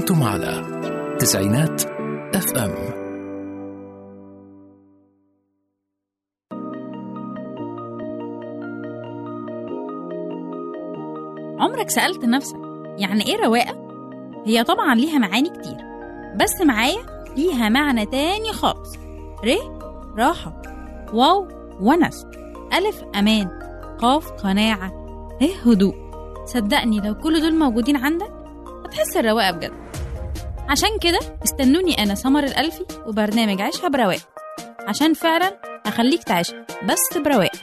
أنتم على تسعينات اف ام عمرك سألت نفسك يعني إيه رواقة؟ هي طبعا ليها معاني كتير بس معايا ليها معنى تاني خالص ر راحة واو ونس ألف أمان قاف قناعة ه هدوء صدقني لو كل دول موجودين عندك هتحس الرواقة بجد عشان كده استنوني أنا سمر الألفي وبرنامج عيشها برواقة عشان فعلا أخليك تعيشها بس برواقة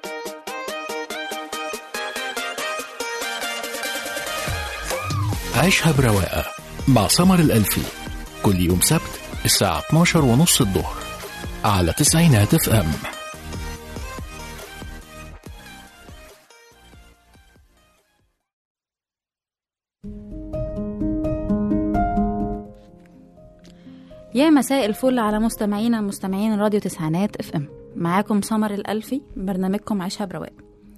عيشها برواقة مع سمر الألفي كل يوم سبت الساعة 12 ونص الظهر على تسعينات اف ام يا مساء الفل على مستمعينا مستمعين راديو تسعينات اف ام معاكم سمر الألفي برنامجكم عيشها برواق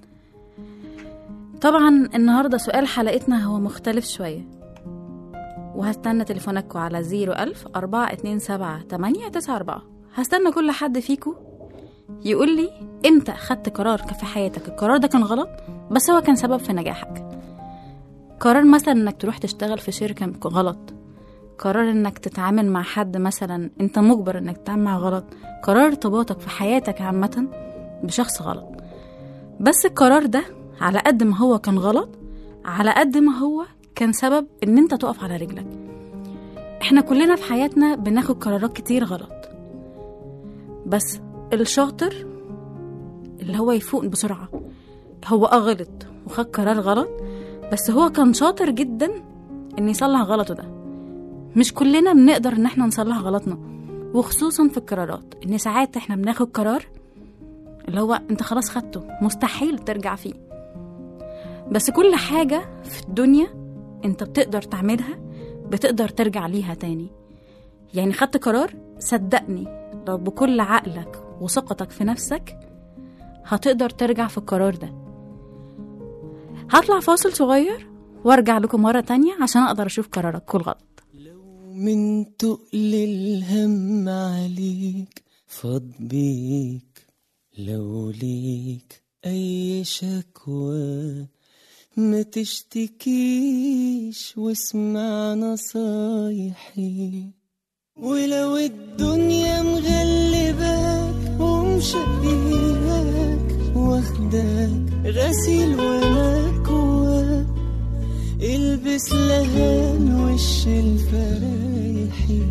طبعا النهاردة سؤال حلقتنا هو مختلف شوية وهستنى تليفوناتكم على زيرو ألف أربعة اتنين سبعة تمانية تسعة أربعة هستنى كل حد فيكم يقول لي امتى خدت قرار في حياتك القرار ده كان غلط بس هو كان سبب في نجاحك قرار مثلا انك تروح تشتغل في شركة غلط قرار انك تتعامل مع حد مثلا انت مجبر انك تتعامل معاه غلط قرار ارتباطك في حياتك عامة بشخص غلط بس القرار ده على قد ما هو كان غلط على قد ما هو كان سبب ان انت تقف على رجلك احنا كلنا في حياتنا بناخد قرارات كتير غلط بس الشاطر اللي هو يفوق بسرعة هو اه غلط وخد قرار غلط بس هو كان شاطر جدا ان يصلح غلطه ده مش كلنا بنقدر ان احنا نصلح غلطنا وخصوصا في القرارات ان ساعات احنا بناخد قرار اللي هو انت خلاص خدته مستحيل ترجع فيه بس كل حاجة في الدنيا انت بتقدر تعملها بتقدر ترجع ليها تاني يعني خدت قرار صدقني لو بكل عقلك وثقتك في نفسك هتقدر ترجع في القرار ده هطلع فاصل صغير وارجع لكم مرة تانية عشان اقدر اشوف قرارك كل غلط من تقل الهم عليك فاض بيك لو ليك أي شكوى ما تشتكيش واسمع نصايحي ولو الدنيا مغلباك ومشقياك واخداك غسيل ومكواك البس لهان وش الفرايحي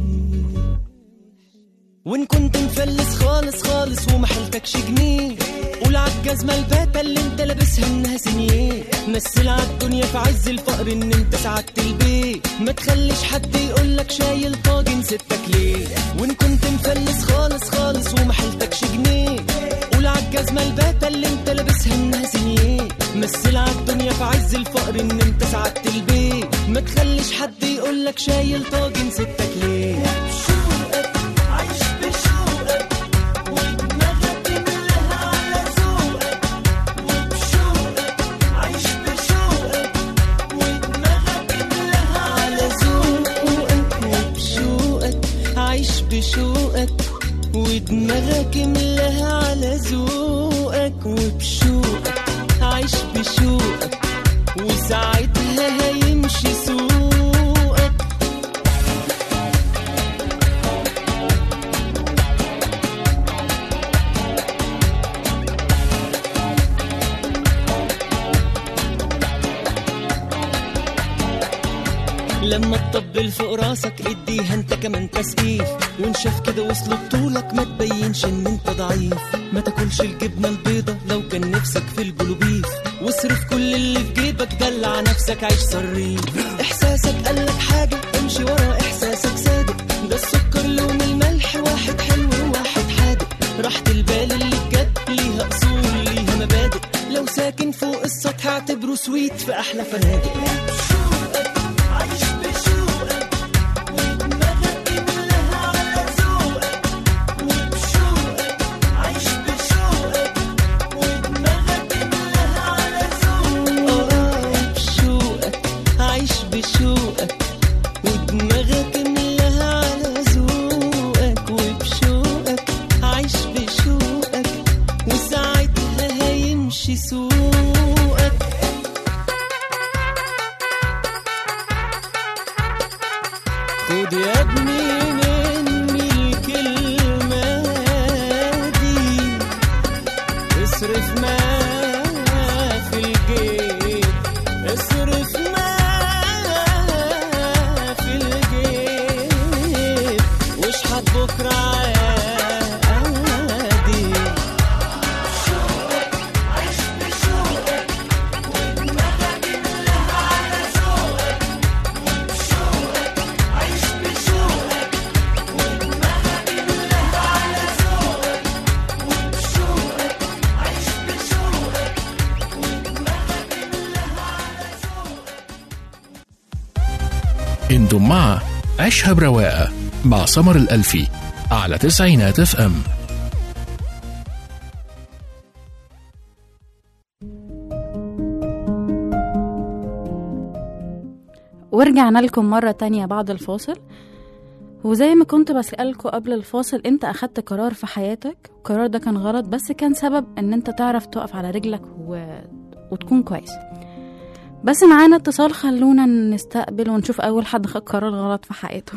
وان كنت مفلس خالص خالص وما حيلتكش جنيه قول عالجزمة الباتة اللي انت لابسها انها سنيه مثل عالدنيا في عز الفقر ان انت سعدت البيت ما تخليش حد يقولك شايل طاجن ستك ليه وان كنت مفلس خالص خالص وما حيلتكش جنيه قول عالجزمة الباتة اللي انت لابسها انها سنيه مثل عالدنيا في عز الفقر ان انت سعدت البيت ما تخليش حد يقولك شايل طاجن ستك ليه عايش بشوقك ودماغك كلها على ذوقك وبشوقك عايش بشوقك ودماغك كلها على ذوقك وبشوقك عايش بشوقك ودماغك ملاها على ذوقك وبشوقك عايش بشوقك وساعتها هيمشي سوقك لما تطبل فوق راسك اديها انت كمان تسقيف وان شاف كده وصل بطولك ما تبينش ان انت ضعيف ما تاكلش الجبنه البيضه لو كان نفسك في البلوبيف واصرف كل اللي في جيبك دلع نفسك عيش صريف احساسك قالك حاجه امشي ورا احساسك صادق ده السكر لون الملح واحد حلو وواحد حادق راحة البال اللي بجد ليها اصول ليها مبادئ لو ساكن فوق السطح اعتبره سويت في احلى فنادق عايش بشوقك ودماغك كلها على ذوقك وبشوقك عايش بشوقك ودماغك كلها على ذوقك اه بشوقك عايش بشوقك ودماغك خد يا ابني مني الكلمة دي اصرف ما في الجيب اصرف ما في الجيب واشحت بكرة عادي انتم مع عيشها برواقة مع سمر الألفي على تسعينات اف ام ورجعنا لكم مرة تانية بعد الفاصل وزي ما كنت بسألكوا قبل الفاصل انت أخدت قرار في حياتك القرار ده كان غلط بس كان سبب ان انت تعرف تقف على رجلك و... وتكون كويس بس معانا اتصال خلونا نستقبل ونشوف أول حد خد قرار غلط في حياته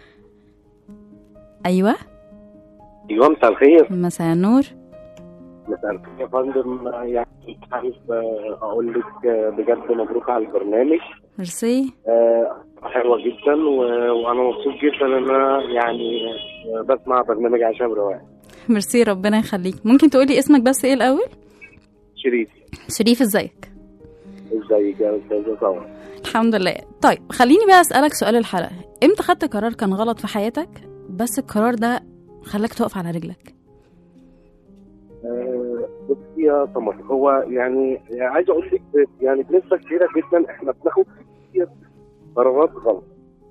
أيوة ايوه مساء الخير مساء النور مساء الخير يا فندم يعني عايز آه، اقول لك آه، بجد مبروك على البرنامج ميرسي آه، حلوه جدا و- وانا مبسوط جدا ان انا يعني آه، بسمع برنامج عشان رواق ميرسي ربنا يخليك ممكن تقولي اسمك بس ايه الأول شريف شريف ازيك ازيك يا استاذه سمر الحمد لله طيب خليني بقى اسالك سؤال الحلقه امتى خدت قرار كان غلط في حياتك بس القرار ده خلاك تقف على رجلك آه، بصي يا سمر هو يعني عايز اقول لك يعني بنسبه كبيره جدا احنا بناخد كتير قرارات غلط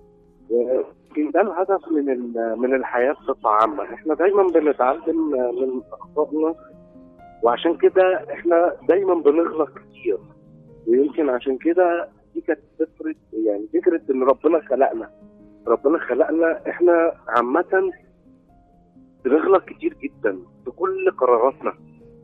يمكن ده الهدف من ال- من الحياه بصفه عامه احنا دايما بنتعلم من اخطائنا وعشان كده احنا دايما بنغلط كتير ويمكن عشان كده دي كانت فكره يعني فكره ان ربنا خلقنا ربنا خلقنا احنا عامه بنغلط كتير جدا في كل قراراتنا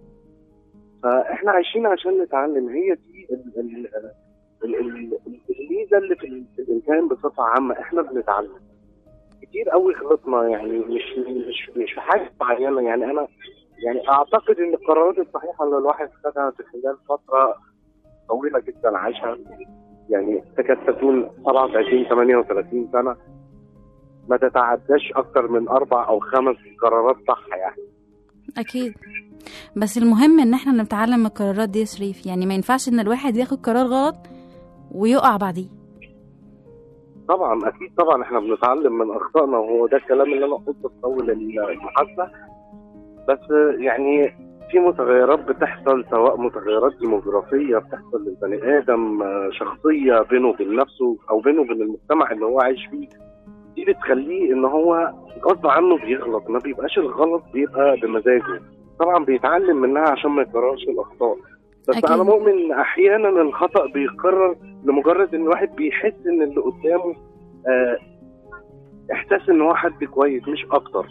فاحنا عايشين عشان نتعلم هي دي ال- ال- ال- ال- ال- الميزه اللي في ال- في الانسان بصفه عامه احنا بنتعلم كتير قوي غلطنا يعني مش مش مش في حاجه معينه يعني انا يعني اعتقد ان القرارات الصحيحه اللي الواحد خدها في خلال فتره طويله جدا عاشها يعني تكاد تكون 37 38 سنه ما تتعداش اكتر من اربع او خمس قرارات صح يعني اكيد بس المهم ان احنا نتعلم من القرارات دي يا شريف يعني ما ينفعش ان الواحد ياخد قرار غلط ويقع بعديه طبعا اكيد طبعا احنا بنتعلم من اخطائنا وهو ده الكلام اللي انا قلته في اول المحادثه بس يعني في متغيرات بتحصل سواء متغيرات ديموغرافيه بتحصل للبني ادم آه، شخصيه بينه وبين نفسه او بينه وبين المجتمع اللي هو عايش فيه دي بتخليه ان هو غصب عنه بيغلط ما بيبقاش الغلط بيبقى بمزاجه طبعا بيتعلم منها عشان ما يكررش الاخطاء بس أكيد. انا مؤمن ان احيانا الخطا بيتكرر لمجرد ان الواحد بيحس ان اللي قدامه آه احساس ان هو حد كويس مش اكتر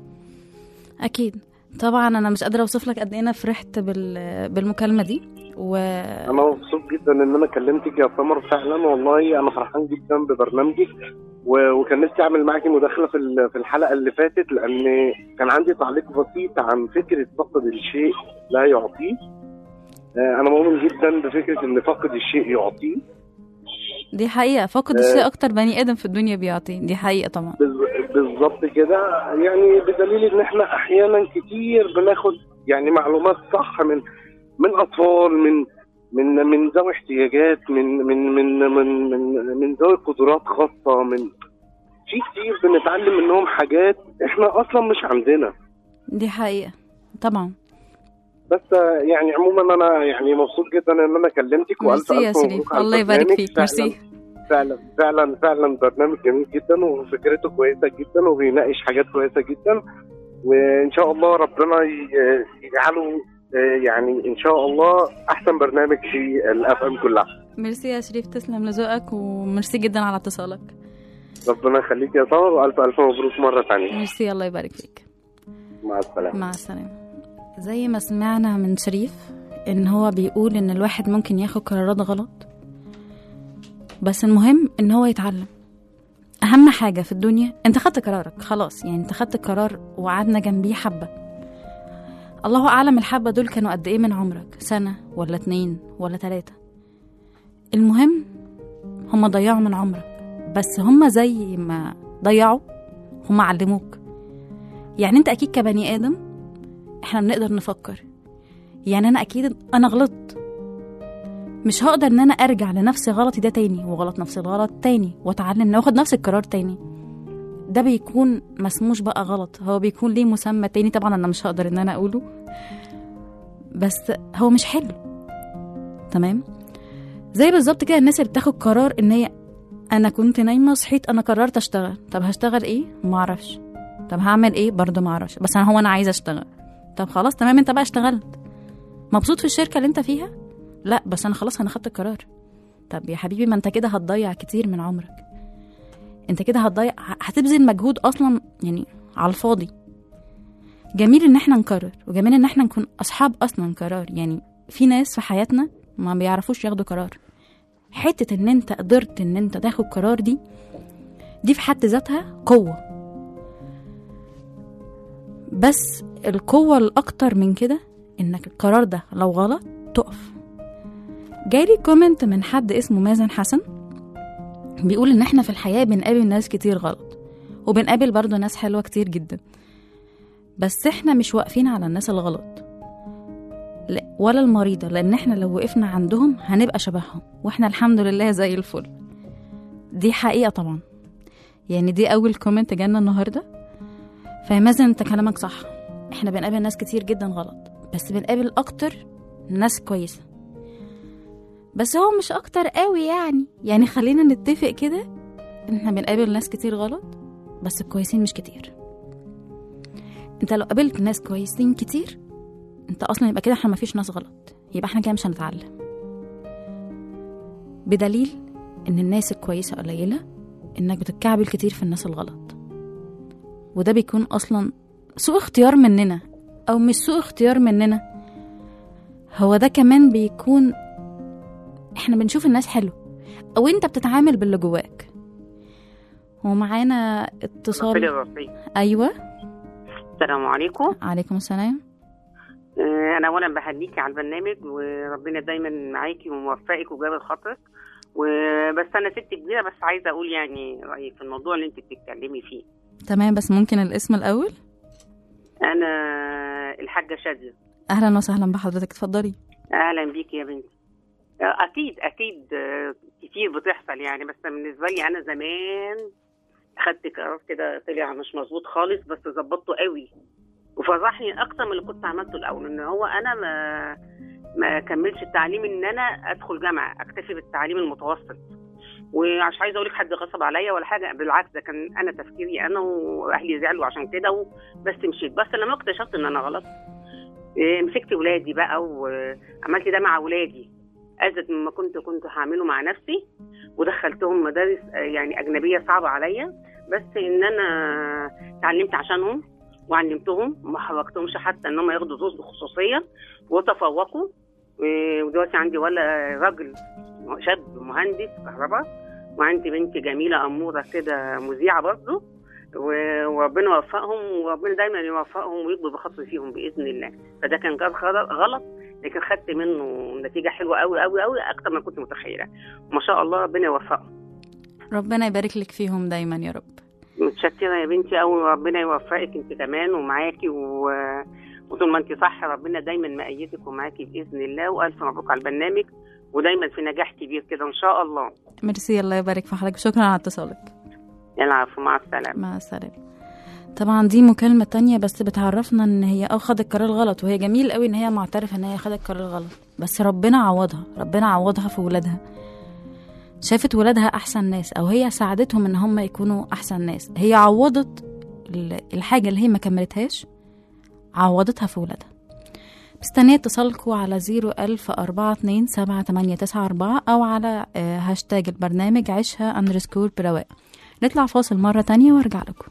اكيد طبعا انا مش قادره اوصف لك قد ايه انا فرحت بال... بالمكالمه دي و انا مبسوط جدا ان انا كلمتك يا سمر فعلا والله انا فرحان جدا ببرنامجك و- وكان نفسي اعمل معاكي مداخله في ال- في الحلقه اللي فاتت لان كان عندي تعليق بسيط عن فكره فقد الشيء لا يعطيه آه، انا مؤمن جدا بفكره ان فقد الشيء يعطيه دي حقيقه فقد آه. الشيء اكتر بني ادم في الدنيا بيعطي دي حقيقه طبعا بز- بالظبط كده يعني بدليل ان احنا احيانا كتير بناخد يعني معلومات صح من من اطفال من من من ذوي احتياجات من من من من من, من ذوي قدرات خاصه من في كتير بنتعلم منهم حاجات احنا اصلا مش عندنا دي حقيقه طبعا بس آه، يعني عموما انا يعني مبسوط جدا ان انا كلمتك والف ميرسي يا الف شريف مبروك على الله يبارك البرنامج. فيك فعلاً ميرسي فعلا فعلا فعلا برنامج جميل جدا وفكرته كويسه جدا وبيناقش حاجات كويسه جدا وان شاء الله ربنا ي- يجعله آه، يعني ان شاء الله احسن برنامج في الاف ام كلها ميرسي يا شريف تسلم لذوقك وميرسي جدا على اتصالك ربنا يخليك يا سمر والف الف مبروك مره ثانيه ميرسي الله يبارك فيك مع السلامه مع السلامة زي ما سمعنا من شريف ان هو بيقول ان الواحد ممكن ياخد قرارات غلط بس المهم ان هو يتعلم اهم حاجه في الدنيا انت خدت قرارك خلاص يعني انت خدت القرار وقعدنا جنبيه حبه الله اعلم الحبه دول كانوا قد ايه من عمرك سنه ولا اتنين ولا تلاته المهم هما ضيعوا من عمرك بس هما زي ما ضيعوا هما علموك يعني انت اكيد كبني ادم احنا بنقدر نفكر يعني انا اكيد انا غلطت مش هقدر ان انا ارجع لنفس غلطي ده تاني وغلط نفس الغلط تاني واتعلم واخد نفس القرار تاني ده بيكون مسموش بقى غلط هو بيكون ليه مسمى تاني طبعا انا مش هقدر ان انا اقوله بس هو مش حلو تمام زي بالظبط كده الناس اللي بتاخد قرار ان هي انا كنت نايمه صحيت انا قررت اشتغل طب هشتغل ايه ما اعرفش طب هعمل ايه برضه ما اعرفش بس انا هو انا عايزه اشتغل طب خلاص تمام انت بقى اشتغلت مبسوط في الشركه اللي انت فيها لا بس انا خلاص انا خدت القرار طب يا حبيبي ما انت كده هتضيع كتير من عمرك انت كده هتضيع هتبذل مجهود اصلا يعني على الفاضي جميل ان احنا نقرر وجميل ان احنا نكون اصحاب اصلا قرار يعني في ناس في حياتنا ما بيعرفوش ياخدوا قرار حته ان انت قدرت ان انت تاخد قرار دي دي في حد ذاتها قوه بس القوه الاكتر من كده انك القرار ده لو غلط تقف جالي كومنت من حد اسمه مازن حسن بيقول ان احنا في الحياه بنقابل ناس كتير غلط وبنقابل برضه ناس حلوه كتير جدا بس احنا مش واقفين على الناس الغلط لا ولا المريضة لأن احنا لو وقفنا عندهم هنبقى شبههم واحنا الحمد لله زي الفل دي حقيقة طبعا يعني دي أول كومنت جانا النهاردة فمازن انت كلامك صح احنا بنقابل ناس كتير جدا غلط بس بنقابل أكتر ناس كويسة بس هو مش أكتر قوي يعني يعني خلينا نتفق كده ان احنا بنقابل ناس كتير غلط بس الكويسين مش كتير انت لو قابلت ناس كويسين كتير انت اصلا يبقى كده احنا مفيش ناس غلط يبقى احنا كده مش هنتعلم بدليل ان الناس الكويسه قليله انك بتتكعبل كتير في الناس الغلط وده بيكون اصلا سوء اختيار مننا او مش سوء اختيار مننا هو ده كمان بيكون احنا بنشوف الناس حلو او انت بتتعامل باللي جواك ومعانا اتصال الرصيد ايوه السلام عليكم عليكم السلام آه، انا اولا بهنيكي على البرنامج وربنا دايما معاكي وموفقك وجابر خاطرك وبس انا ست كبيره بس عايزه اقول يعني رايي في الموضوع اللي انت بتتكلمي فيه تمام بس ممكن الاسم الاول انا الحاجه شاديه اهلا وسهلا بحضرتك اتفضلي اهلا بيكي يا بنتي آه، اكيد اكيد آه، كتير بتحصل يعني بس بالنسبه لي انا زمان خدت قرار كده طلع مش مظبوط خالص بس ظبطته قوي وفرحني اكتر من اللي كنت عملته الاول ان هو انا ما ما كملش التعليم ان انا ادخل جامعه اكتفي بالتعليم المتوسط ومش عايزه اقول لك حد غصب عليا ولا حاجه بالعكس ده كان انا تفكيري انا واهلي زعلوا عشان كده و- بس مشيت بس لما اكتشفت ان انا غلط إيه، مسكت ولادي بقى وعملت ده مع ولادي ازيد مما كنت كنت هعمله مع نفسي ودخلتهم مدارس آه، يعني اجنبيه صعبه عليا بس ان انا اتعلمت عشانهم وعلمتهم وما حركتهمش حتى ان هم ياخدوا دروس بخصوصيه وتفوقوا و- ودلوقتي عندي ولا راجل شاب مهندس كهرباء وعندي بنت جميله اموره كده مذيعه برضه و- وربنا يوفقهم وربنا دايما يوفقهم ويكبر بخطوه فيهم باذن الله فده كان جاب خر- غلط لكن خدت منه نتيجه حلوه قوي قوي قوي اكتر ما كنت متخيله وما شاء الله ربنا يوفقهم ربنا يبارك لك فيهم دايما يا رب متشكرة يا بنتي أوي وربنا يوفقك أنت كمان ومعاكي و... وطول ما أنت صح ربنا دايما مأيدك ومعاكي بإذن الله وألف مبروك على البرنامج ودايما في نجاح كبير كده إن شاء الله ميرسي الله يبارك في حضرتك شكرا على اتصالك العفو مع السلامة مع السلامة طبعا دي مكالمة تانية بس بتعرفنا ان هي اه خدت القرار الغلط وهي جميل قوي ان هي معترفة ان هي خدت القرار الغلط بس ربنا عوضها ربنا عوضها في ولادها شافت ولادها احسن ناس او هي ساعدتهم ان هم يكونوا احسن ناس هي عوضت ال- الحاجة اللي هي ما كملتهاش عوضتها في ولادها مستنية اتصالكم على زيرو ألف أربعة اتنين سبعة تمانية تسعة أربعة أو على آه، هاشتاج البرنامج عيشها أندرسكور برواق نطلع فاصل مرة تانية وارجع لكم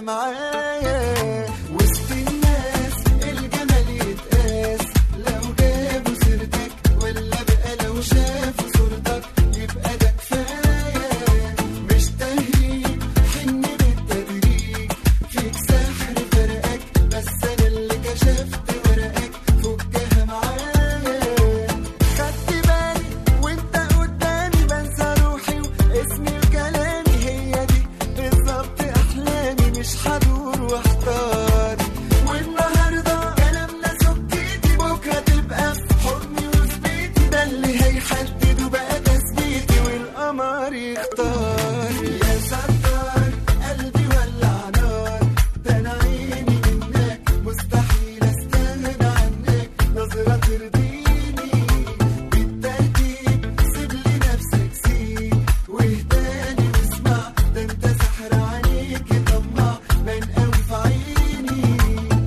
معايا وسط الناس الجمال يتقاس لو جابوا سيرتك ولا بقى لو شافوا صورتك يبقى ده كفايه مش تهريج حن بالتدريج فيك سحر فرقك بس انا اللي كشفت ورقك فكها معايا خدت بالي وانت قدامي بنسى روحي واسمي وكلامي هي دي بالظبط احلامي مش هدور واحتار والنهارده كلامنا سكتي بكره تبقى في حضني وفي بيتي ده اللي هيحدد وبقى تثبيتي والقمر يختار يا ستار قلبي ولع نار ده انا عيني منك مستحيل استغنى عنك نظرة ترضيني بالترتيب سيب لي نفسك سيب واهداني واسمع ده انت سحر عليك طمع بان قوي في عيني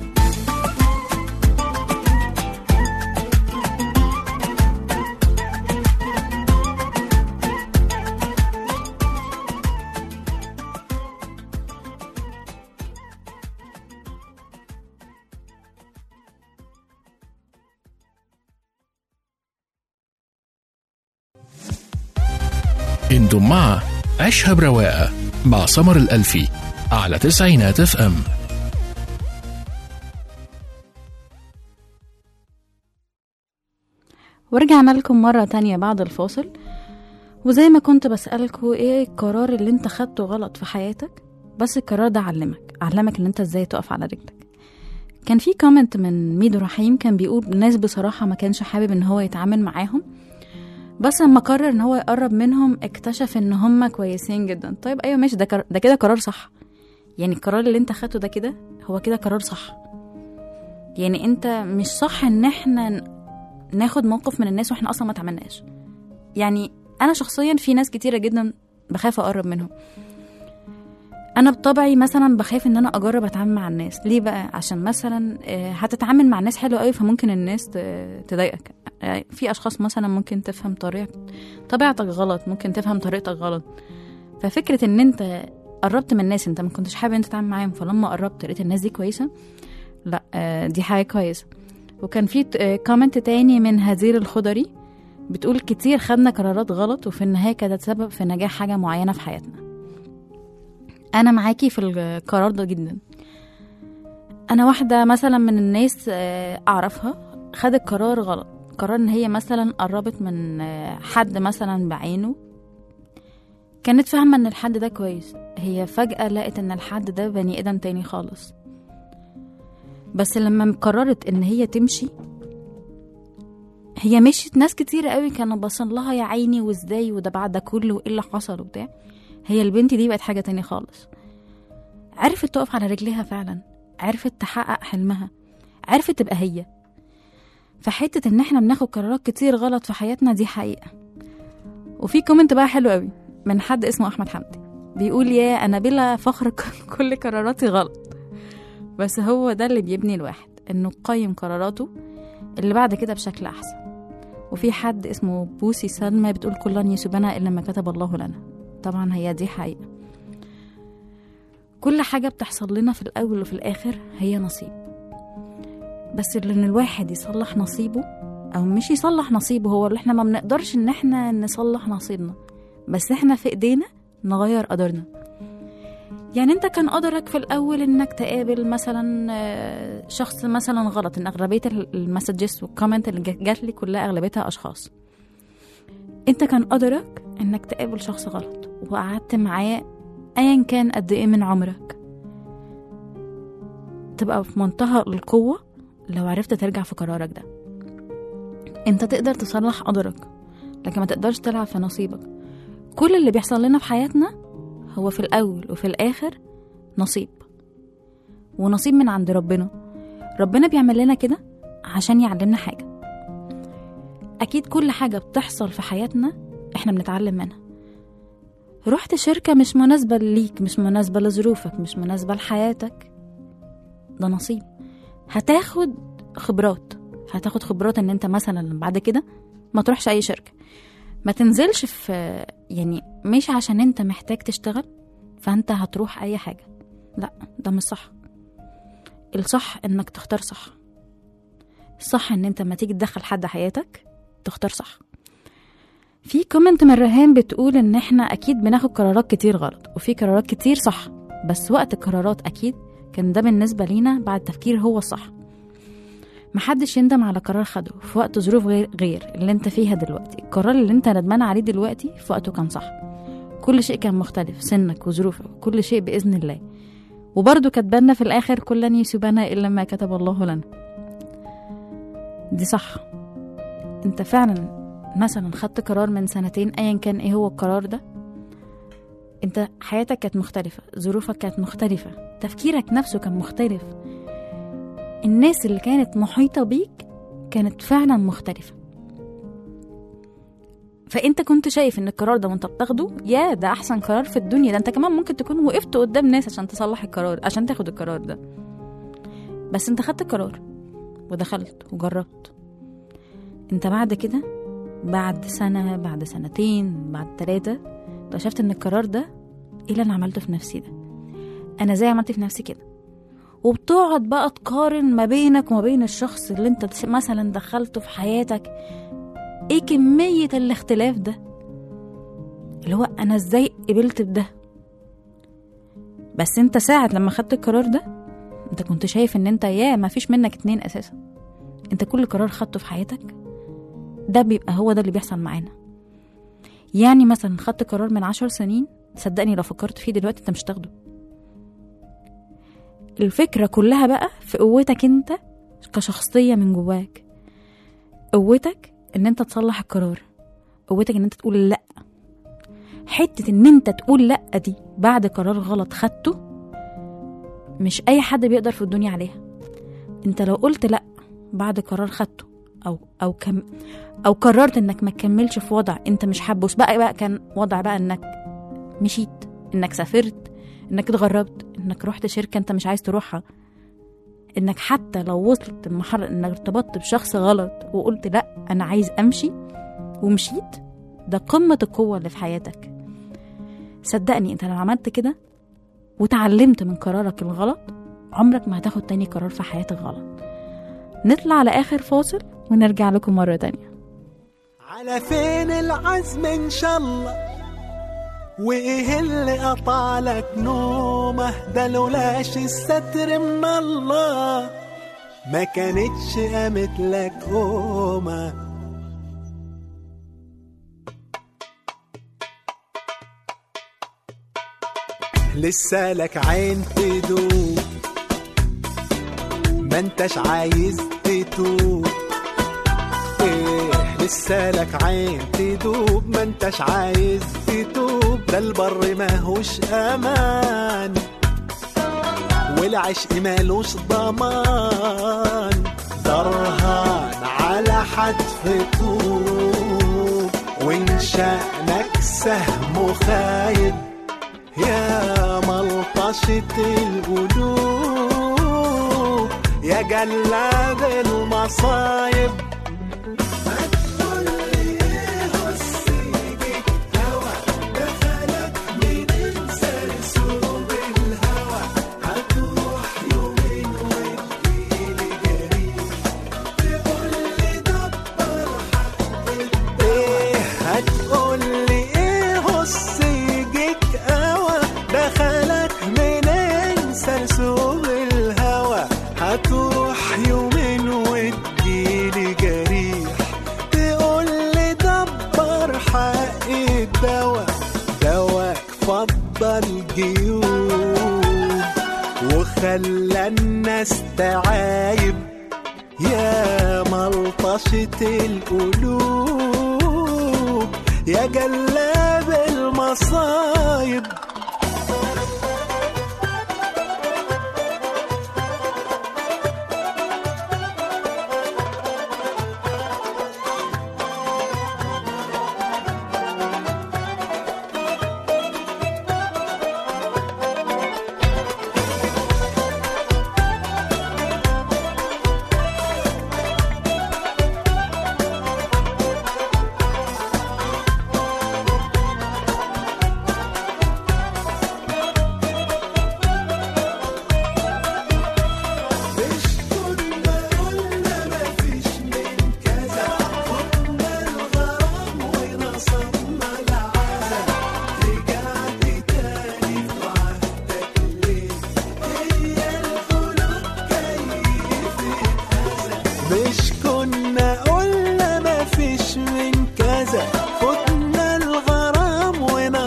انتم مع عيشها برواقة مع سمر الألفي على تسعينات اف ام ورجعنا لكم مرة تانية بعد الفاصل وزي ما كنت بسألكوا ايه القرار اللي انت خدته غلط في حياتك بس القرار ده علمك علمك ان انت ازاي تقف على رجلك كان في كومنت من ميدو رحيم كان بيقول ناس بصراحة ما كانش حابب ان هو يتعامل معاهم بس لما قرر ان هو يقرب منهم اكتشف ان هم كويسين جدا طيب ايوه ماشي ده كر... ده كده قرار صح يعني القرار اللي انت خدته ده كده هو كده قرار صح يعني انت مش صح ان احنا ن- ناخد موقف من الناس واحنا اصلا ما تعملناش يعني انا شخصيا في ناس كتيره جدا بخاف اقرب منهم انا بطبعي مثلا بخاف ان انا اجرب اتعامل مع الناس ليه بقى عشان مثلا آه، هتتعامل مع الناس حلو قوي فممكن الناس ت- تضايقك آه، في اشخاص مثلا ممكن تفهم طريقة طبيعتك غلط ممكن تفهم طريقتك غلط ففكره ان انت قربت من الناس انت ما كنتش حابب انت تتعامل معاهم فلما قربت لقيت الناس دي كويسه لا آه، دي حاجه كويسه وكان في كومنت تاني من هزير الخضري بتقول كتير خدنا قرارات غلط وفي النهايه كانت سبب في نجاح حاجه معينه في حياتنا انا معاكي في القرار ده جدا انا واحده مثلا من الناس آه، اعرفها خدت قرار غلط قرار ان هي مثلا قربت من آه، حد مثلا بعينه كانت فاهمه ان الحد ده كويس هي فجاه لقت ان الحد ده بني ادم تاني خالص بس لما قررت ان هي تمشي هي مشيت ناس كتير قوي كانوا باصين لها يا عيني وازاي وده بعد ده كله وايه اللي حصل وبتاع هي البنت دي بقت حاجه تانية خالص عرفت تقف على رجليها فعلا عرفت تحقق حلمها عرفت تبقى هي فحته ان احنا بناخد قرارات كتير غلط في حياتنا دي حقيقه وفي كومنت بقى حلو قوي من حد اسمه احمد حمدي بيقول يا انا بلا فخر كل قراراتي غلط بس هو ده اللي بيبني الواحد انه يقيم قراراته اللي بعد كده بشكل احسن وفي حد اسمه بوسي سلمى بتقول كلن يسبنا الا ما كتب الله لنا طبعا هي دي حقيقه كل حاجه بتحصل لنا في الاول وفي الاخر هي نصيب بس ان الواحد يصلح نصيبه او مش يصلح نصيبه هو اللي احنا ما بنقدرش ان احنا نصلح نصيبنا بس احنا في ايدينا نغير قدرنا يعني انت كان قدرك في الاول انك تقابل مثلا آه، شخص مثلا غلط ان اغلبيه المسجز والكومنت اللي جات- جات لي كلها اغلبيتها اشخاص انت كان قدرك انك تقابل شخص غلط وقعدت معاه ايا كان قد ايه من عمرك تبقى في منتهى القوه لو عرفت ترجع في قرارك ده انت تقدر تصلح قدرك لكن ما تقدرش تلعب في نصيبك كل اللي بيحصل لنا في حياتنا هو في الأول وفي الآخر نصيب ونصيب من عند ربنا ربنا بيعمل لنا كده عشان يعلمنا حاجة أكيد كل حاجة بتحصل في حياتنا إحنا بنتعلم منها رحت شركة مش مناسبة ليك مش مناسبة لظروفك مش مناسبة لحياتك ده نصيب هتاخد خبرات هتاخد خبرات ان انت مثلا بعد كده ما تروحش اي شركة ما تنزلش في يعني مش عشان انت محتاج تشتغل فانت هتروح اي حاجة لا ده مش صح الصح انك تختار صح الصح ان انت لما تيجي تدخل حد حياتك تختار صح في كومنت من رهان بتقول ان احنا اكيد بناخد قرارات كتير غلط وفي قرارات كتير صح بس وقت القرارات اكيد كان ده بالنسبه لينا بعد تفكير هو الصح محدش يندم على قرار خده في وقت ظروف غير غير اللي انت فيها دلوقتي القرار اللي انت ندمان عليه دلوقتي في وقته كان صح كل شيء كان مختلف سنك وظروفك كل شيء بإذن الله وبرضه كاتبانا في الآخر كل لن يصيبنا إلا ما كتب الله لنا دي صح انت فعلا مثلا خدت قرار من سنتين ايا كان ايه هو القرار ده انت حياتك كانت مختلفة ظروفك كانت مختلفة تفكيرك نفسه كان مختلف الناس اللي كانت محيطة بيك كانت فعلا مختلفة فانت كنت شايف ان القرار ده وانت بتاخده يا ده احسن قرار في الدنيا ده انت كمان ممكن تكون وقفت قدام ناس عشان تصلح القرار عشان تاخد القرار ده بس انت خدت القرار ودخلت وجربت انت بعد كده بعد سنة بعد سنتين بعد ثلاثة اكتشفت ان القرار ده ايه اللي انا عملته في نفسي ده انا ازاي عملت في نفسي كده وبتقعد بقى تقارن ما بينك وما بين الشخص اللي انت مثلا دخلته في حياتك ايه كمية الاختلاف ده اللي هو انا ازاي قبلت بده بس انت ساعة لما خدت القرار ده انت كنت شايف ان انت يا ما فيش منك اتنين اساسا انت كل قرار خدته في حياتك ده بيبقى هو ده اللي بيحصل معانا يعني مثلا خدت قرار من عشر سنين صدقني لو فكرت فيه دلوقتي انت مش تاخده الفكرة كلها بقى في قوتك انت كشخصية من جواك قوتك ان انت تصلح القرار قوتك ان انت تقول لا حتة ان انت تقول لا دي بعد قرار غلط خدته مش اي حد بيقدر في الدنيا عليها انت لو قلت لا بعد قرار خدته او او كم او قررت انك ما تكملش في وضع انت مش حابه بقى بقى كان وضع بقى انك مشيت انك سافرت انك اتغربت انك رحت شركه انت مش عايز تروحها انك حتى لو وصلت المرحله انك ارتبطت بشخص غلط وقلت لا انا عايز امشي ومشيت ده قمه القوه اللي في حياتك صدقني انت لو عملت كده وتعلمت من قرارك الغلط عمرك ما هتاخد تاني قرار في حياتك غلط نطلع على اخر فاصل ونرجع لكم مره تانية على فين العزم ان شاء الله وايه اللي قطع لك نومه ده لولاش الستر من الله ما كانتش قامت لك قومه لسه لك عين تدوب ما انتش عايز تتوب ايه لسه لك عين تدوب ما انتش عايز تتوب ده البر ماهوش امان والعشق مالوش ضمان درهان على حتف طوب وان شأنك سهم خايب يا ملطشة القلوب يا جلاد المصايب ايه هتقول لي ايه هص يجيك قوى دخلك منين سرسوب الهوى هتروح يومين وتجيلي جريح تقول لي دبر حق الدواء دواء فضل جيوب وخلى الناس تعايب يا ملطشة القلوب يا جلاب المصايب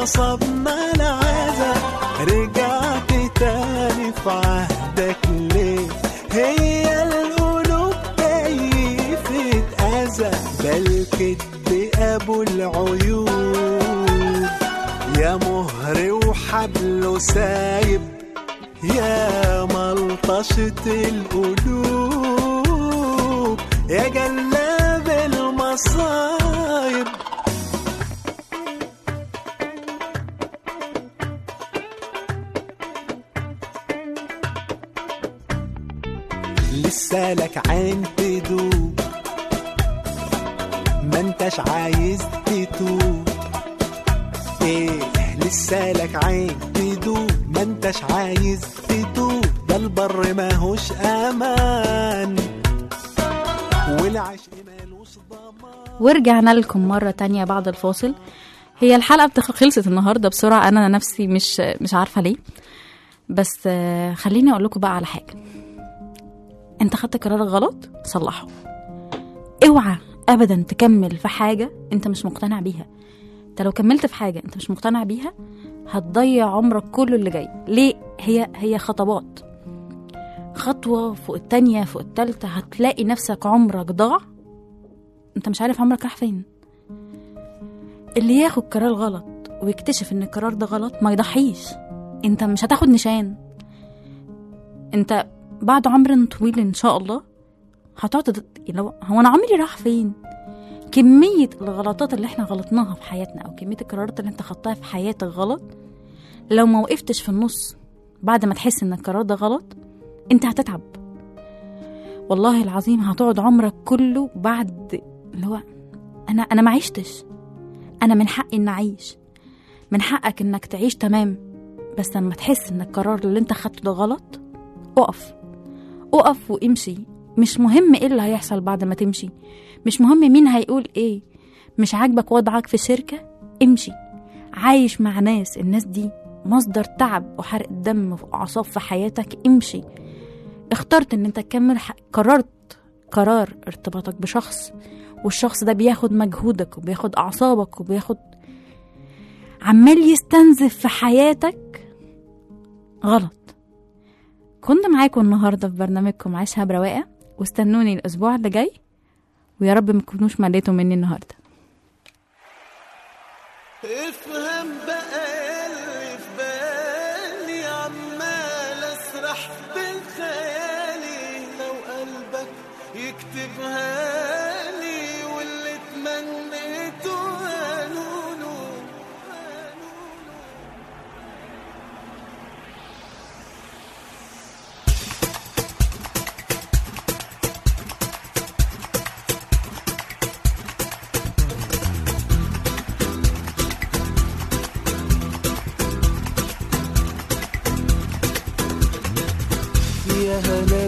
نصبنا العزا رجعت تاني في عهدك ليه هي القلوب كيفة أذى ده الكدب أبو العيوب يا مهر وحبله سايب يا ملطشة القلوب يا جلاب المصايب لسه لك عين تدوب ما انتش عايز تتوب ايه لسه لك عين تدوب ما انتش عايز تتوب ده البر ماهوش امان والعشق مالوش ضمان ورجعنا لكم مرة تانية بعد الفاصل هي الحلقة بتخ... خلصت النهاردة بسرعة أنا نفسي مش مش عارفة ليه بس آه، خليني أقول لكم بقى على حاجة أنت خدت قرار غلط صلحه اوعى أبدا تكمل في حاجة أنت مش مقتنع بيها أنت لو كملت في حاجة أنت مش مقتنع بيها هتضيع عمرك كله اللي جاي ليه هي هي خطوات خطوة فوق التانية فوق التالتة هتلاقي نفسك عمرك ضاع انت مش عارف عمرك راح فين اللي ياخد قرار غلط ويكتشف ان القرار ده غلط ما يضحيش انت مش هتاخد نشان انت بعد عمر طويل ان شاء الله هتقعد تد- لو هو انا عمري راح فين كمية الغلطات اللي احنا غلطناها في حياتنا او كمية القرارات اللي انت خدتها في حياتك غلط لو ما وقفتش في النص بعد ما تحس ان القرار ده غلط انت هتتعب والله العظيم هتقعد عمرك كله بعد اللي هو انا انا ما عشتش انا من حقي ان اعيش من حقك انك تعيش تمام بس لما تحس ان القرار اللي انت خدته ده غلط اقف اقف وامشي مش مهم ايه اللي هيحصل بعد ما تمشي مش مهم مين هيقول ايه مش عاجبك وضعك في شركة امشي عايش مع ناس الناس دي مصدر تعب وحرق دم وأعصاب في حياتك امشي اخترت ان انت تكمل ح... قررت قرار ارتباطك بشخص والشخص ده بياخد مجهودك وبياخد اعصابك وبياخد عمال يستنزف في حياتك غلط كنت معاكم النهارده في برنامجكم عيشها برواقه واستنوني الاسبوع اللي جاي ويا رب ما تكونوش مليتوا مني النهارده افهم بقى اللي في بالي عمال اسرح بخيالي لو قلبك يكتبها لي واللي تمنيته قالوله يا هلا